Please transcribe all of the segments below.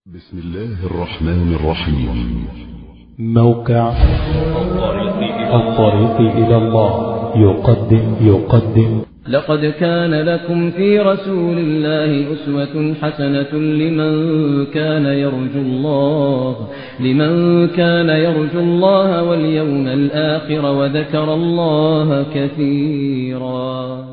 بسم الله الرحمن الرحيم موقع الطريق إلى الله يقدم يقدم لقد كان لكم في رسول الله أسوة حسنة لمن كان يرجو الله لمن كان يرجو الله واليوم الآخر وذكر الله كثيرا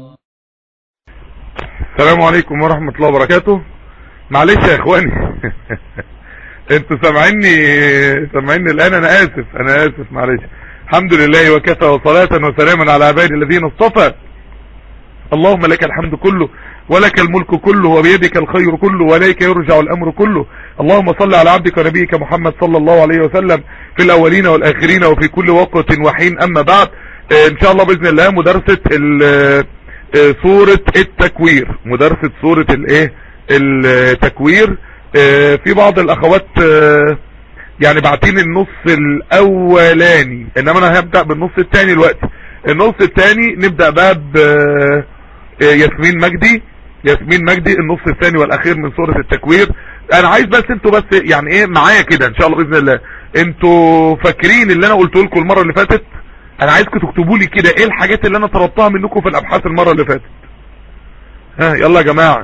السلام عليكم ورحمة الله وبركاته معلش يا اخواني انتوا سامعيني سامعيني الان انا اسف انا اسف معلش الحمد لله وكفى وصلاة وسلاما على عبادي الذين اصطفى اللهم لك الحمد كله ولك الملك كله وبيدك الخير كله واليك يرجع الامر كله اللهم صل على عبدك ونبيك محمد صلى الله عليه وسلم في الاولين والاخرين وفي كل وقت وحين اما بعد اه ان شاء الله باذن الله مدرسة اه سورة التكوير مدرسة سورة الايه التكوير اه في بعض الاخوات يعني باعتين النص الاولاني انما انا هبدأ بالنص الثاني دلوقتي النص الثاني نبدأ باب ياسمين مجدي ياسمين مجدي النص الثاني والاخير من سورة التكوير انا عايز بس انتوا بس يعني ايه معايا كده ان شاء الله باذن الله انتوا فاكرين اللي انا قلته لكم المرة اللي فاتت انا عايزكم تكتبوا لي كده ايه الحاجات اللي انا طلبتها منكم في الابحاث المرة اللي فاتت ها يلا يا جماعة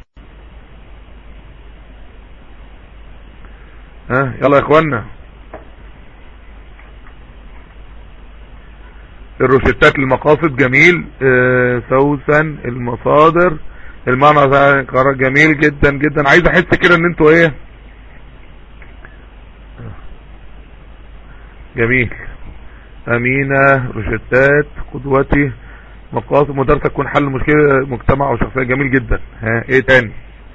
ها يلا يا اخوانا الروشتات المقاصد جميل اه سوسن المصادر المعنى قرار جميل جدا جدا عايز احس كده ان انتوا ايه جميل امينة روشتات قدوتي مقاصد مدرسة تكون حل مشكلة مجتمع او شخصية جميل جدا ها ايه تاني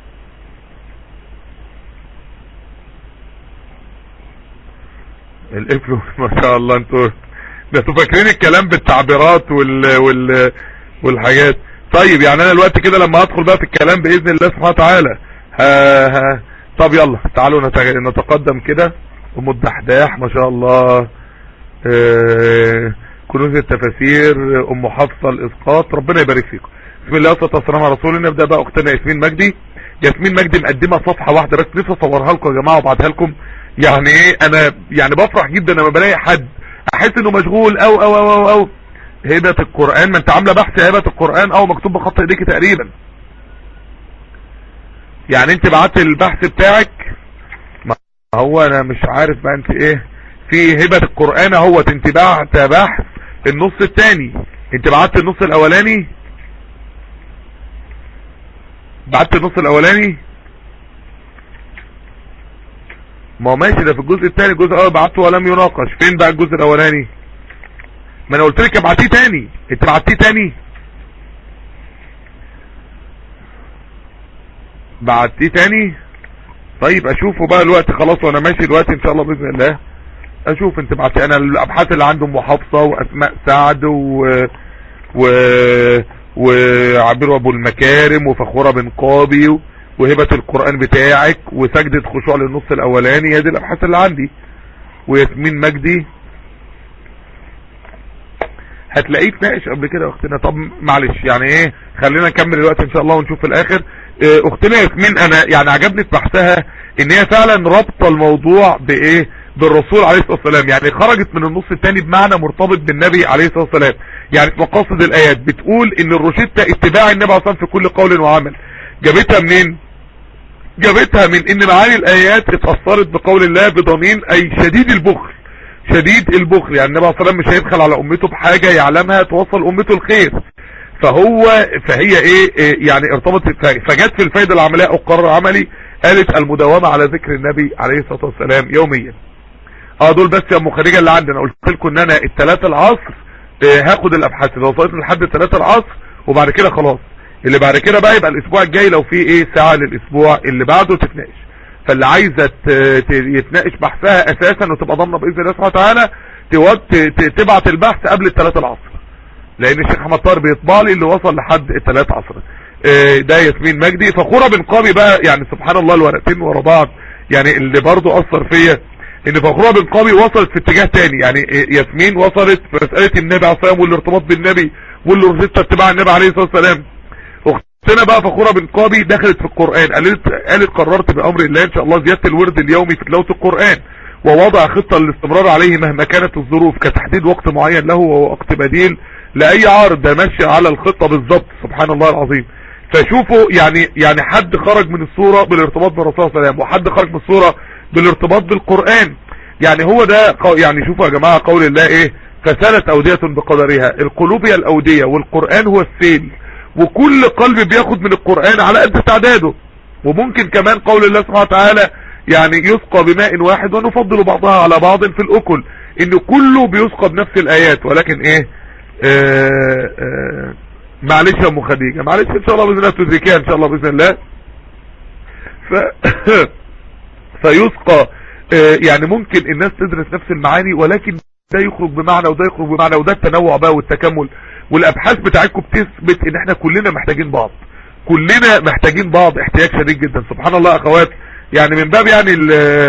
الافلو ما شاء الله انتوا ده انتوا فاكرين الكلام بالتعبيرات وال وال والحاجات طيب يعني انا الوقت كده لما ادخل بقى في الكلام باذن الله سبحانه وتعالى ها ها طب يلا تعالوا نتقدم كده ام الدحداح ما شاء الله اه كنوز التفاسير ام حفصه الاسقاط ربنا يبارك فيكم بسم الله والصلاه والسلام على رسول الله نبدا بقى اختنا ياسمين مجدي ياسمين مجدي مقدمه صفحه واحده بس نفسي اصورها لكم يا جماعه وابعتها لكم يعني ايه انا يعني بفرح جدا لما بلاقي حد احس انه مشغول او او او او, أو. هبة القرآن ما انت عامله بحث هبة القرآن او مكتوب بخط ايديك تقريبا يعني انت بعت البحث بتاعك ما هو انا مش عارف بقى انت ايه في هبة القرآن اهوت انت بعت بحث النص الثاني انت بعت النص الاولاني بعت النص الاولاني ما هو ماشي ده في الجزء الثاني الجزء الاول بعته ولم يناقش فين بقى الجزء الاولاني ما انا قلت لك ابعتيه تاني انت بعتيه تاني بعتيه تاني طيب اشوفه بقى الوقت خلاص وانا ماشي دلوقتي ان شاء الله باذن الله اشوف انت بعتيه انا الابحاث اللي عنده ام حفصه واسماء سعد و و وعبير ابو المكارم وفخوره بن قابي وهبة القرآن بتاعك وسجدة خشوع للنص الاولاني هي دي الابحاث اللي عندي وياسمين مجدي هتلاقيه تناقش قبل كده اختنا طب معلش يعني ايه خلينا نكمل الوقت ان شاء الله ونشوف في الاخر اه اختنا ياسمين انا يعني عجبني في بحثها ان هي فعلا رابطه الموضوع بايه بالرسول عليه الصلاه والسلام يعني خرجت من النص الثاني بمعنى مرتبط بالنبي عليه الصلاه والسلام يعني في مقاصد الايات بتقول ان الروشته اتباع النبي عليه الصلاه والسلام في كل قول وعمل جابتها منين جابتها من ان معاني الايات اتأثرت بقول الله بضمين اي شديد البخل شديد البخل يعني النبي صلى الله عليه وسلم مش هيبخل على امته بحاجة يعلمها توصل امته الخير فهو فهي ايه, إيه يعني ارتبطت فجت في الفايدة العملية او القرار العملي قالت المداومة على ذكر النبي عليه الصلاة والسلام يوميا اه دول بس يا ام خديجة اللي عندنا قلت لكم ان انا الثلاثة العصر إيه هاخد الابحاث اللي وصلت لحد الثلاثة العصر وبعد كده خلاص اللي بعد كده بقى يبقى الاسبوع الجاي لو في ايه ساعة للاسبوع اللي بعده تتناقش فاللي عايزة يتناقش بحثها اساسا وتبقى ضامنة باذن الله سبحانه وتعالى تبعت البحث قبل الثلاثة العصر لان الشيخ احمد طاهر بيطبع لي اللي وصل لحد الثلاثة عصر ده ياسمين مجدي فخورة بن قابي بقى يعني سبحان الله الورقتين ورا بعض يعني اللي برضو اثر فيا ان فخورة بن قابي وصلت في اتجاه تاني يعني ياسمين وصلت في مسألة النبي عليه الصلاة والسلام والارتباط بالنبي والروشته اتباع النبي عليه الصلاة والسلام اختنا بقى فخورة بن قابي دخلت في القرآن قالت, قالت قررت بأمر الله ان شاء الله زيادة الورد اليومي في تلاوة القرآن ووضع خطة للاستمرار عليه مهما كانت الظروف كتحديد وقت معين له ووقت بديل لأي عارض ده ماشي على الخطة بالظبط سبحان الله العظيم فشوفوا يعني يعني حد خرج من الصورة بالارتباط بالرسول صلى الله عليه وسلم وحد خرج من الصورة بالارتباط بالقرآن يعني هو ده يعني شوفوا يا جماعة قول الله ايه فسالت اودية بقدرها القلوب هي الاودية والقرآن هو السيل وكل قلب بياخد من القرآن على قد تعداده وممكن كمان قول الله سبحانه وتعالى يعني يسقى بماء واحد ونفضل بعضها على بعض في الاكل ان كله بيسقى بنفس الايات ولكن ايه آآ آآ معلش يا ام خديجه معلش ان شاء الله باذن الله تدركيها ان شاء الله باذن الله ف فيسقى يعني ممكن الناس تدرس نفس المعاني ولكن ده يخرج بمعنى وده يخرج بمعنى وده التنوع بقى والتكامل والابحاث بتاعتكم بتثبت ان احنا كلنا محتاجين بعض كلنا محتاجين بعض احتياج شديد جدا سبحان الله اخوات يعني من باب يعني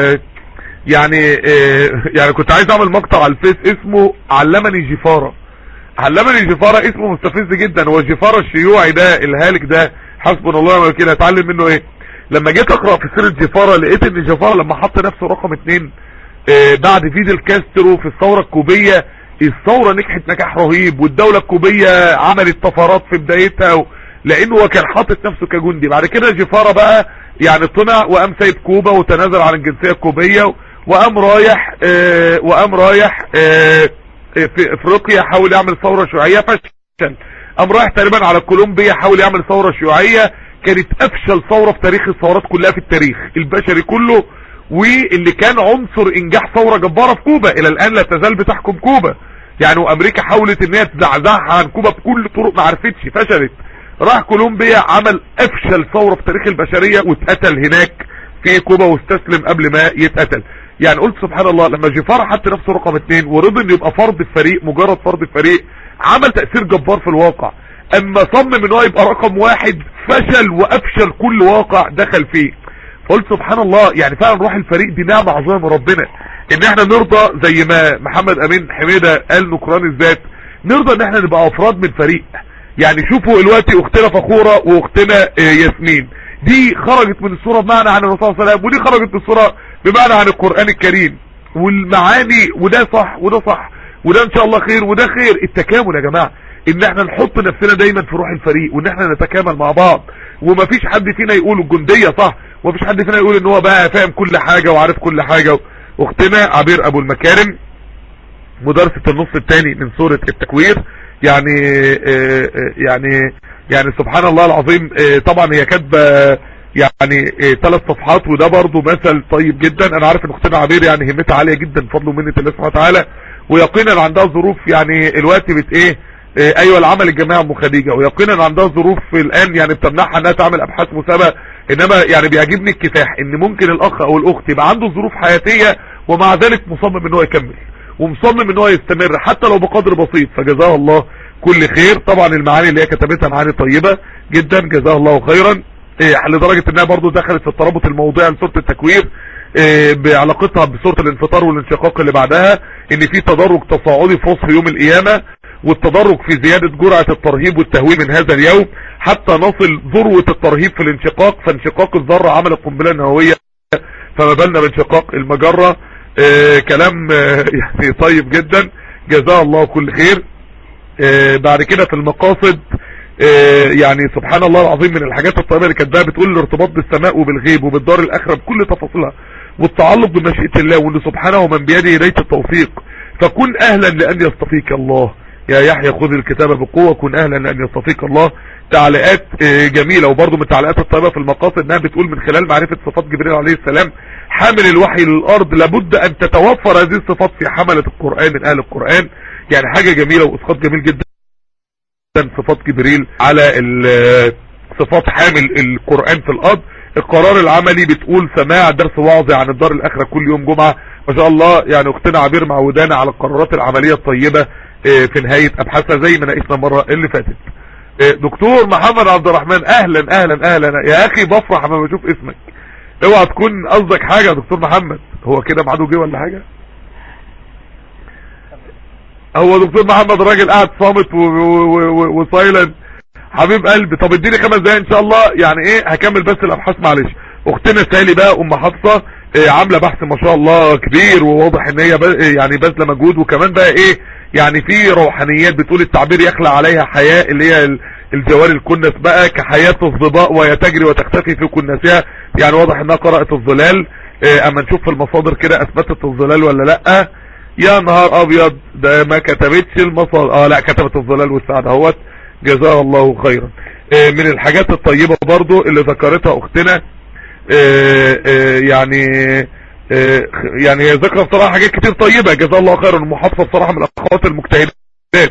يعني يعني كنت عايز اعمل مقطع على الفيس اسمه علمني جفاره علمني جفاره اسمه مستفز جدا هو الجفاره الشيوعي ده الهالك ده حسبنا الله ونعم الوكيل هتعلم منه ايه لما جيت اقرا في سيره جفاره لقيت ان جفاره لما حط نفسه رقم اتنين اه بعد فيدل كاسترو في الثوره الكوبيه الثوره نجحت نجاح رهيب والدوله الكوبيه عملت طفرات في بدايتها و... لانه هو كان حاطط نفسه كجندي بعد كده جفاره بقى يعني طلع وقام سايب كوبا وتنازل عن الجنسيه الكوبيه وقام رايح اه وقام رايح اه في افريقيا حاول يعمل ثوره شيوعيه فشل قام رايح تقريبا على كولومبيا حاول يعمل ثوره شيوعيه كانت افشل ثوره في تاريخ الثورات كلها في التاريخ البشري كله واللي كان عنصر انجاح ثوره جباره في كوبا الى الان لا تزال بتحكم كوبا يعني وامريكا حاولت ان هي تزعزعها عن كوبا بكل طرق ما عرفتش فشلت راح كولومبيا عمل افشل ثوره في تاريخ البشريه واتقتل هناك في كوبا واستسلم قبل ما يتقتل يعني قلت سبحان الله لما جيفارا حط نفسه رقم اتنين ورضي انه يبقى فرد الفريق مجرد فرد الفريق عمل تأثير جبار في الواقع اما صمم ان هو يبقى رقم واحد فشل وافشل كل واقع دخل فيه فقلت سبحان الله يعني فعلا روح الفريق دي نعمة عظيمة من ربنا ان احنا نرضى زي ما محمد امين حميدة قال نكران الذات نرضى ان احنا نبقى افراد من فريق يعني شوفوا دلوقتي اختنا فخورة واختنا ياسمين دي خرجت من الصورة بمعنى عن الرسول صلى الله عليه وسلم ودي خرجت من الصورة بمعنى عن القرآن الكريم والمعاني وده صح وده صح وده ان شاء الله خير وده خير التكامل يا جماعة ان احنا نحط نفسنا دايما في روح الفريق وان احنا نتكامل مع بعض ومفيش حد فينا يقول الجندية صح ومفيش حد فينا يقول ان هو بقى فاهم كل حاجة وعارف كل حاجة اختنا عبير ابو المكارم مدرسة النص الثاني من سورة التكوير يعني يعني يعني سبحان الله العظيم طبعا هي كاتبه يعني ثلاث صفحات وده برضو مثل طيب جدا انا عارف ان اختنا عبير يعني همتها عالية جدا بفضل ومنة الله سبحانه وتعالى ويقينا عندها ظروف يعني الوقت بت ايه ايوه العمل الجماعي ام خديجه ويقينا عندها ظروف الان يعني بتمنعها انها تعمل ابحاث مسابقه انما يعني بيعجبني الكفاح ان ممكن الاخ او الاخت يبقى عنده ظروف حياتيه ومع ذلك مصمم ان هو يكمل ومصمم ان هو يستمر حتى لو بقدر بسيط فجزاه الله كل خير طبعا المعاني اللي هي كتبتها معاني طيبه جدا جزاه الله خيرا إيه لدرجه انها برضو دخلت في الترابط الموضوعي لسوره التكوير إيه بعلاقتها بسوره الانفطار والانشقاق اللي بعدها ان في تدرج تصاعدي في وصف يوم القيامه والتدرج في زيادة جرعة الترهيب والتهويل من هذا اليوم حتى نصل ذروة الترهيب في الانشقاق فانشقاق الذرة عمل القنبلة النووية فما بالنا بانشقاق المجرة آه كلام آه يعني طيب جدا جزاه الله كل خير آه بعد كده في المقاصد يعني سبحان الله العظيم من الحاجات الطيبة اللي كانت بتقول الارتباط بالسماء وبالغيب وبالدار الاخرة بكل تفاصيلها والتعلق بمشيئة الله وان سبحانه من بيده يديه التوفيق فكن اهلا لان يصطفيك الله يا يحيى خذ الكتاب بقوة كن اهلا لان يصطفيك الله تعليقات جميلة وبرضه من التعليقات الطيبة في المقاصد انها بتقول من خلال معرفة صفات جبريل عليه السلام حامل الوحي للارض لابد ان تتوفر هذه الصفات في حملة القرآن من اهل القرآن يعني حاجة جميلة واسقاط جميل جدا صفات جبريل على صفات حامل القرآن في الارض القرار العملي بتقول سماع درس واعظ عن الدار الاخرة كل يوم جمعة ما شاء الله يعني اختنا عبير معودانا على القرارات العملية الطيبة في نهاية ابحاثها زي ما ناقشنا المرة اللي فاتت دكتور محمد عبد الرحمن اهلا اهلا اهلا يا اخي بفرح لما بشوف اسمك اوعى تكون قصدك حاجة يا دكتور محمد هو كده معدو جه ولا حاجة هو دكتور محمد راجل قاعد صامت وسايلنت حبيب قلبي طب اديني خمس دقايق ان شاء الله يعني ايه هكمل بس الابحاث معلش اختنا سالي بقى ام حفصه إيه عامله بحث ما شاء الله كبير وواضح ان هي ب- يعني باذله مجهود وكمان بقى ايه يعني في روحانيات بتقول التعبير يخلع عليها حياه اللي هي ال- الجوار الكنس بقى كحياه الظباء وهي تجري وتختفي في كنسها يعني واضح انها قرات الظلال إيه اما نشوف في المصادر كده اثبتت الظلال ولا لا يا نهار ابيض ده ما كتبتش المصادر اه لا كتبت الظلال والسعادة اهوت جزاها الله خيرا آه، من الحاجات الطيبة برضو اللي ذكرتها اختنا آه، آه، يعني آه، يعني هي ذكر بصراحة حاجات كتير طيبة جزاها الله خيرا المحافظة بصراحة من الاخوات المجتهدات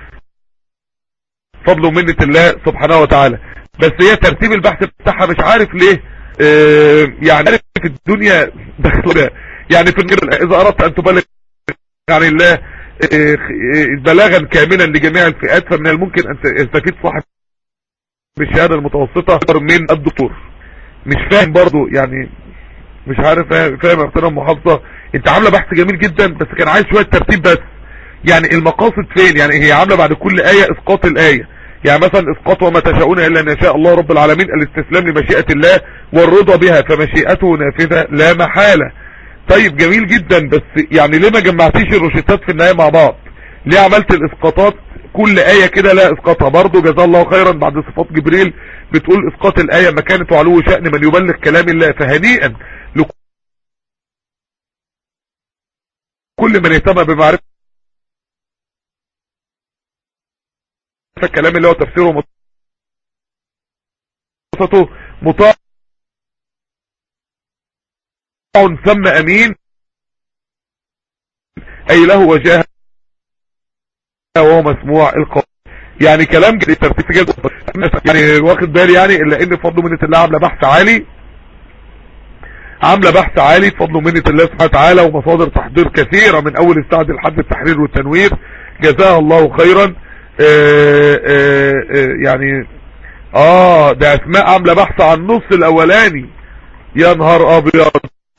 فضل ومنة الله سبحانه وتعالى بس هي ترتيب البحث بتاعها مش عارف ليه آه، يعني عارف في الدنيا داخله يعني في الجنة اذا اردت ان تبلغ عن الله آه، آه، بلاغا كاملا لجميع الفئات فمن الممكن ان يستفيد صاحب بالشهادة المتوسطة أكثر من الدكتور مش فاهم برضو يعني مش عارف فاهم فاهم يا اختنا المحافظة انت عاملة بحث جميل جدا بس كان عايز شوية ترتيب بس يعني المقاصد فين يعني هي عاملة بعد كل آية اسقاط الآية يعني مثلا اسقاط وما تشاءون الا ان يشاء الله رب العالمين الاستسلام لمشيئة الله والرضا بها فمشيئته نافذة لا محالة طيب جميل جدا بس يعني ليه ما جمعتيش الروشتات في النهاية مع بعض ليه عملت الاسقاطات كل آية كده لا اسقاطها برضو جزاه الله خيرا بعد صفات جبريل بتقول اسقاط الآية مكانة وعلو شأن من يبلغ كلام الله فهنيئا لكل من اهتم بمعرفة الكلام اللي هو تفسيره ومتصته مطاع ثم امين اي له وجاهه وهو مسموع القول يعني كلام جديد ترتيب في جلد يعني واخد بالي يعني الا ان بفضل منة الله عامله بحث عالي عامله بحث عالي بفضل منة الله سبحانه وتعالى ومصادر تحضير كثيرة من اول السعد لحد التحرير والتنوير جزاها الله خيرا آآ آآ يعني اه ده اسماء عامله بحث عن النص الاولاني يا نهار ابيض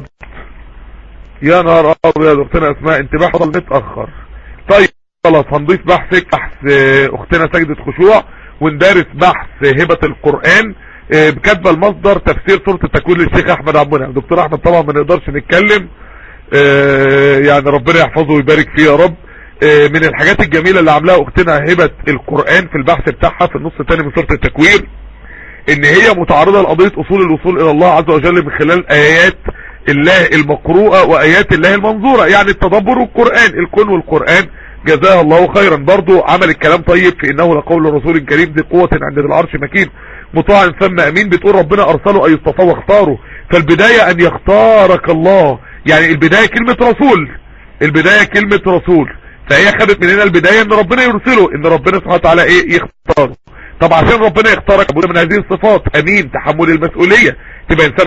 يا نهار ابيض اختنا اسماء انت بحث متاخر طيب خلاص هنضيف بحثك بحث اختنا سجدة خشوع وندرس بحث هبة القرآن كاتبه المصدر تفسير سورة التكوين للشيخ احمد عبد المنعم دكتور احمد طبعا ما نقدرش نتكلم يعني ربنا يحفظه ويبارك فيه يا رب من الحاجات الجميلة اللي عاملاها اختنا هبة القرآن في البحث بتاعها في النص الثاني من سورة التكوير ان هي متعرضة لقضية اصول الوصول الى الله عز وجل من خلال ايات الله المقروءة وايات الله المنظورة يعني التدبر والقرآن الكون والقرآن جزاها الله خيرا برضو عمل الكلام طيب في انه لقول رسول كريم ذي قوة عند ذي العرش مكين مطاع ثم امين بتقول ربنا ارسله اي اصطفاه واختاره فالبداية ان يختارك الله يعني البداية كلمة رسول البداية كلمة رسول فهي خدت من هنا البداية ان ربنا يرسله ان ربنا سبحانه وتعالى ايه يختاره طب عشان ربنا يختارك من هذه الصفات امين تحمل المسؤولية تبقى انسان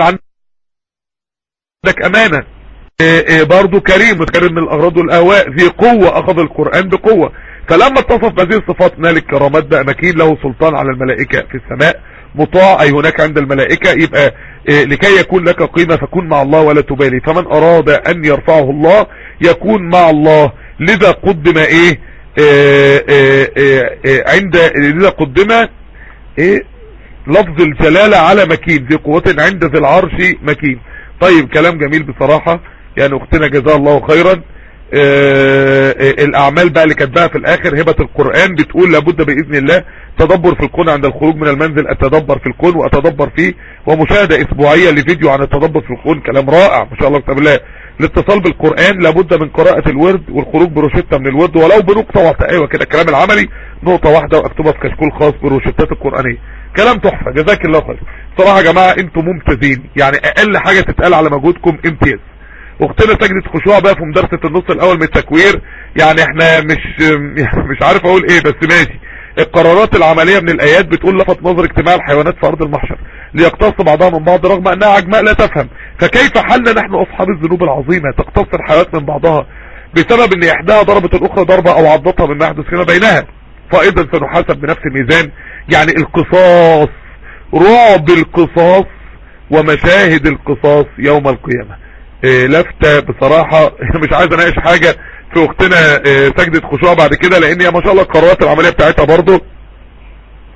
عندك امانة إيه إيه برضو كريم متكرم من الاغراض والاهواء ذي قوة اخذ القرآن بقوة فلما اتصف بهذه الصفات نال الكرامات بقى مكين له سلطان على الملائكة في السماء مطاع اي هناك عند الملائكة يبقى إيه لكي يكون لك قيمة فكون مع الله ولا تبالي فمن اراد ان يرفعه الله يكون مع الله لذا قدم ايه, إيه, إيه, إيه عند لذا قدم ايه لفظ الجلالة على مكين ذي قوة عند ذي العرش مكين طيب كلام جميل بصراحة يعني اختنا جزاها الله خيرا آه الاعمال بقى اللي كاتباها في الاخر هبة القرآن بتقول لابد باذن الله تدبر في الكون عند الخروج من المنزل اتدبر في الكون واتدبر فيه ومشاهدة اسبوعية لفيديو عن التدبر في الكون كلام رائع ما شاء الله كتاب الله الاتصال بالقرآن لابد من قراءة الورد والخروج بروشتة من الورد ولو بنقطة واحدة ايوه كده الكلام العملي نقطة واحدة واكتبها في كشكول خاص بالروشتات القرآنية كلام تحفة جزاك الله خير صراحة يا جماعة انتم ممتازين يعني اقل حاجة تتقال على مجهودكم امتياز واختنا سجدة خشوع بقى في مدرسة النص الاول من التكوير يعني احنا مش مش عارف اقول ايه بس ماشي القرارات العملية من الايات بتقول لفت نظر اجتماع الحيوانات في ارض المحشر ليقتص بعضها من بعض رغم انها عجماء لا تفهم فكيف حالنا نحن اصحاب الذنوب العظيمة تقتص الحيوانات من بعضها بسبب ان احداها ضربت الاخرى ضربة او عضتها مما يحدث فيما بينها فايضا سنحاسب بنفس الميزان يعني القصاص رعب القصاص ومشاهد القصاص يوم القيامة إيه لفتة بصراحة مش عايز اناقش حاجة في اختنا إيه سجدة خشوع بعد كده لان هي ما شاء الله القرارات العملية بتاعتها برضو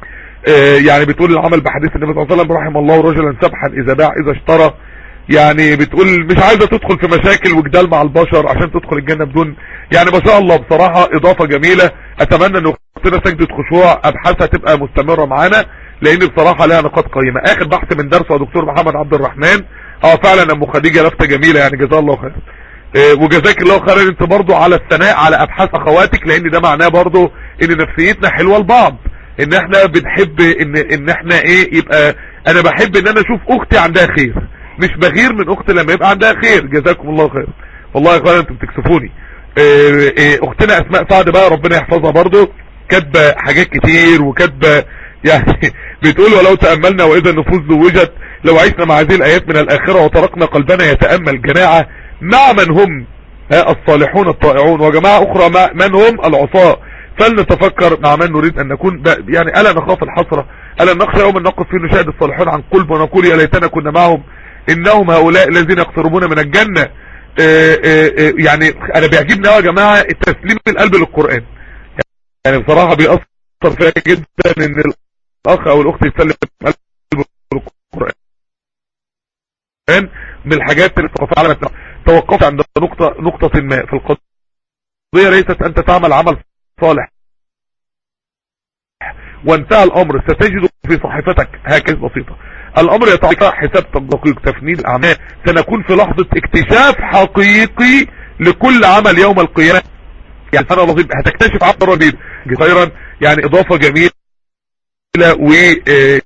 آه، يعني بتقول العمل بحديث النبي صلى الله عليه وسلم رحم الله رجلا سبحا اذا باع اذا اشترى يعني بتقول مش عايزة تدخل في مشاكل وجدال مع البشر عشان تدخل الجنة بدون يعني ما شاء الله بصراحة اضافة جميلة اتمنى ان اختنا سجدة خشوع ابحاثها تبقى مستمرة معانا لان بصراحة لها نقاط قيمة اخر بحث من درسه دكتور محمد عبد الرحمن اه فعلا ام خديجة لفتة جميلة يعني جزاه الله خير آه، وجزاك الله خيرا انت برضو على الثناء على ابحاث اخواتك لان ده معناه برضو ان نفسيتنا حلوة لبعض ان احنا بنحب ان ان احنا ايه يبقى انا بحب ان انا اشوف اختي عندها خير مش بغير من اختي لما يبقى عندها خير جزاكم الله خير والله يا اخوانا انتم بتكسفوني آه، آه، اختنا اسماء سعد بقى ربنا يحفظها برضو كاتبه حاجات كتير وكاتبه يعني بتقول ولو تأملنا واذا النفوس زوجت لو عشنا مع هذه الايات من الاخرة وتركنا قلبنا يتأمل جماعة مع من هم ها الصالحون الطائعون وجماعة اخرى مع من هم العصاة فلنتفكر مع من نريد ان نكون ب- يعني الا نخاف الحسرة الا نخشى يوم نقف فيه نشاهد الصالحون عن قلب ونقول يا ليتنا كنا معهم انهم هؤلاء الذين يقتربون من الجنة آه، آه، آه، يعني انا بيعجبني قوي يا جماعة التسليم القلب للقرآن يعني بصراحة بيأثر فيها جدا ان الاخ او الاخت يسلم قلبه للقرآن من الحاجات اللي الثقافة علمت توقفت عند نقطة نقطة ما في القضية ليست انت تعمل عمل صالح وانتهى الامر ستجد في صحيفتك هكذا بسيطة الامر يتعطى حساب دقيق تفنيد الاعمال سنكون في لحظة اكتشاف حقيقي لكل عمل يوم القيامة يعني انا لطيف هتكتشف عبر ربيد خيرا يعني اضافة جميلة و آه،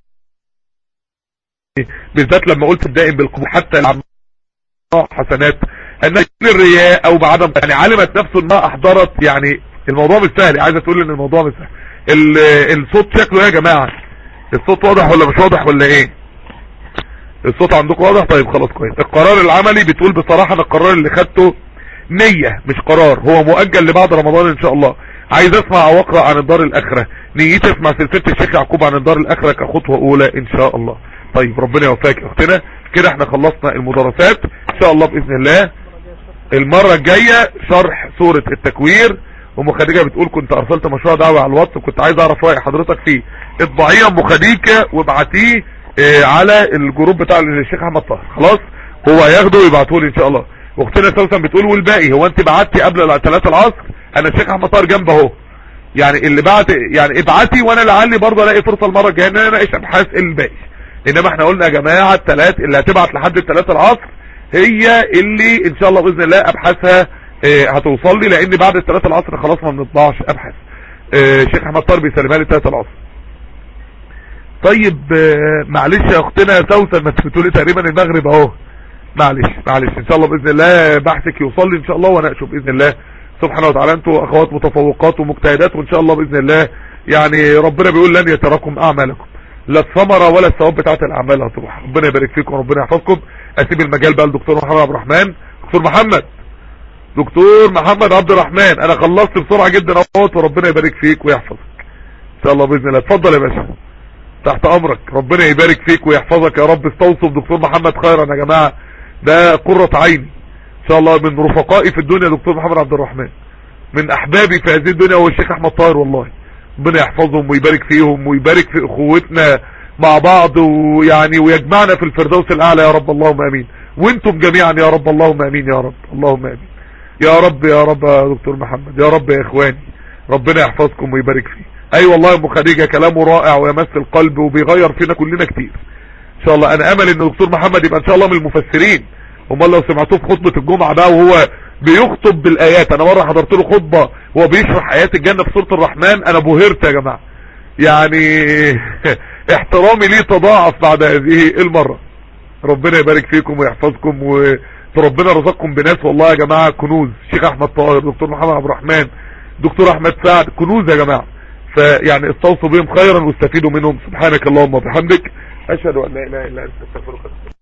بالذات لما قلت الدائم بالقبول حتى العمال حسنات ان الرياء او بعدم يعني علمت نفسه انها احضرت يعني الموضوع مش سهل عايزه تقول ان الموضوع مش سهل ال- الصوت شكله ايه يا جماعه الصوت واضح ولا مش واضح ولا ايه الصوت عندكم واضح طيب خلاص كويس القرار العملي بتقول بصراحه انا القرار اللي خدته نية مش قرار هو مؤجل لبعد رمضان ان شاء الله عايز اسمع واقرا عن الدار الاخره نيتي اسمع سلسله الشيخ يعقوب عن الدار الاخره كخطوه اولى ان شاء الله طيب ربنا يوفقك يا اختنا كده احنا خلصنا المدرسات ان شاء الله باذن الله المرة الجاية شرح سورة التكوير ام خديجة بتقول كنت ارسلت مشروع دعوة على الواتس وكنت عايز اعرف رأي حضرتك فيه اطبعيه ام خديجة وابعتيه اه على الجروب بتاع الشيخ احمد طاهر خلاص هو هياخده ويبعته لي ان شاء الله واختنا سوسن بتقول والباقي هو انت بعتي قبل ثلاثة العصر انا الشيخ احمد طاهر جنب اهو يعني اللي بعت يعني ابعتي وانا لعلي برضه الاقي فرصه المره الجايه ان انا اناقش ابحاث الباقي انما احنا قلنا يا جماعه الثلاث اللي هتبعت لحد الثلاثة العصر هي اللي ان شاء الله باذن الله ابحاثها اه هتوصل لي لان بعد الثلاثة العصر خلاص ما بنطبعش ابحاث اه شيخ احمد طارق بيسلمها لي الثلاثة العصر طيب اه معلش يا اختنا سوسن ما انت بتقولي تقريبا المغرب اهو معلش معلش ان شاء الله باذن الله بحثك يوصل لي ان شاء الله واناقشه باذن الله سبحانه وتعالى انتوا اخوات متفوقات ومجتهدات وان شاء الله باذن الله يعني ربنا بيقول لن يتراكم اعمالكم لا الثمره ولا الثواب بتاعت الاعمال هتروح ربنا يبارك فيكم وربنا يحفظكم اسيب المجال بقى للدكتور محمد عبد الرحمن دكتور محمد دكتور محمد عبد الرحمن انا خلصت بسرعه جدا اهوت وربنا يبارك فيك ويحفظك ان شاء الله باذن الله اتفضل يا باشا تحت امرك ربنا يبارك فيك ويحفظك يا رب استوصف دكتور محمد خيرا يا جماعه ده قرة عيني ان شاء الله من رفقائي في الدنيا دكتور محمد عبد الرحمن من احبابي في هذه الدنيا هو الشيخ احمد طاهر والله ربنا يحفظهم ويبارك فيهم ويبارك في اخوتنا مع بعض ويعني ويجمعنا في الفردوس الاعلى يا رب اللهم امين وانتم جميعا يا رب اللهم امين يا رب اللهم امين يا رب يا رب يا دكتور محمد يا رب يا اخواني ربنا يحفظكم ويبارك فيه اي أيوة والله يا ام خديجه كلامه رائع ويمس القلب وبيغير فينا كلنا كتير ان شاء الله انا امل ان دكتور محمد يبقى ان شاء الله من المفسرين امال لو سمعتوه في خطبه الجمعه بقى وهو بيخطب بالايات انا مره حضرت له خطبه وهو بيشرح ايات الجنه في سوره الرحمن انا بهرت يا جماعه يعني احترامي ليه تضاعف بعد هذه المره ربنا يبارك فيكم ويحفظكم وربنا رزقكم بناس والله يا جماعه كنوز شيخ احمد طاهر دكتور محمد عبد الرحمن دكتور احمد سعد كنوز يا جماعه فيعني استوصوا بهم خيرا واستفيدوا منهم سبحانك اللهم وبحمدك اشهد ان لا اله الا انت استغفرك